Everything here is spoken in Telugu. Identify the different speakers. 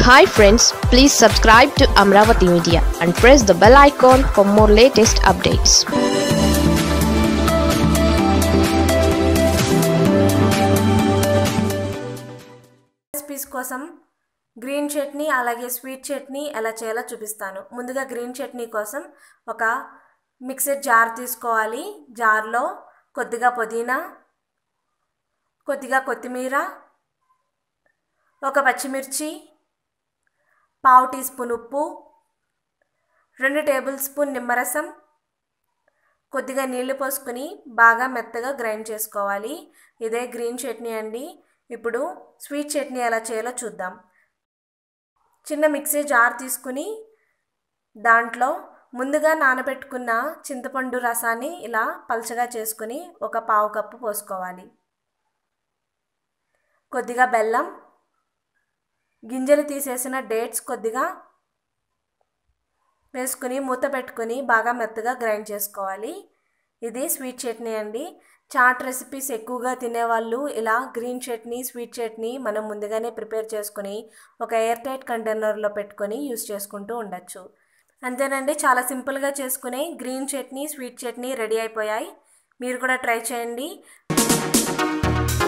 Speaker 1: hi friends please subscribe to Amaravati media and press the bell icon for more latest updates
Speaker 2: recipes కోసం గ్రీన్ చట్నీ అలాగే స్వీట్ చట్నీ ఎలా చేయాలో చూపిస్తాను ముందుగా గ్రీన్ చట్నీ కోసం ఒక మిక్సర్ జార్ తీసుకోవాలి జార్లో కొద్దిగా పుదీనా కొద్దిగా కొత్తిమీర ఒక పచ్చిమిర్చి పావు టీ స్పూన్ ఉప్పు రెండు టేబుల్ స్పూన్ నిమ్మరసం కొద్దిగా నీళ్లు పోసుకొని బాగా మెత్తగా గ్రైండ్ చేసుకోవాలి ఇదే గ్రీన్ చట్నీ అండి ఇప్పుడు స్వీట్ చట్నీ ఎలా చేయాలో చూద్దాం చిన్న మిక్సీ జార్ తీసుకుని దాంట్లో ముందుగా నానబెట్టుకున్న చింతపండు రసాన్ని ఇలా పల్చగా చేసుకుని ఒక పావు కప్పు పోసుకోవాలి కొద్దిగా బెల్లం గింజలు తీసేసిన డేట్స్ కొద్దిగా వేసుకుని మూత పెట్టుకుని బాగా మెత్తగా గ్రైండ్ చేసుకోవాలి ఇది స్వీట్ చట్నీ అండి చాట్ రెసిపీస్ ఎక్కువగా తినేవాళ్ళు ఇలా గ్రీన్ చట్నీ స్వీట్ చట్నీ మనం ముందుగానే ప్రిపేర్ చేసుకుని ఒక ఎయిర్ టైట్ కంటైనర్లో పెట్టుకొని యూస్ చేసుకుంటూ ఉండొచ్చు అంతేనండి చాలా సింపుల్గా చేసుకునే green chutney sweet chutney ready అయిపోయాయి మీరు కూడా ట్రై చేయండి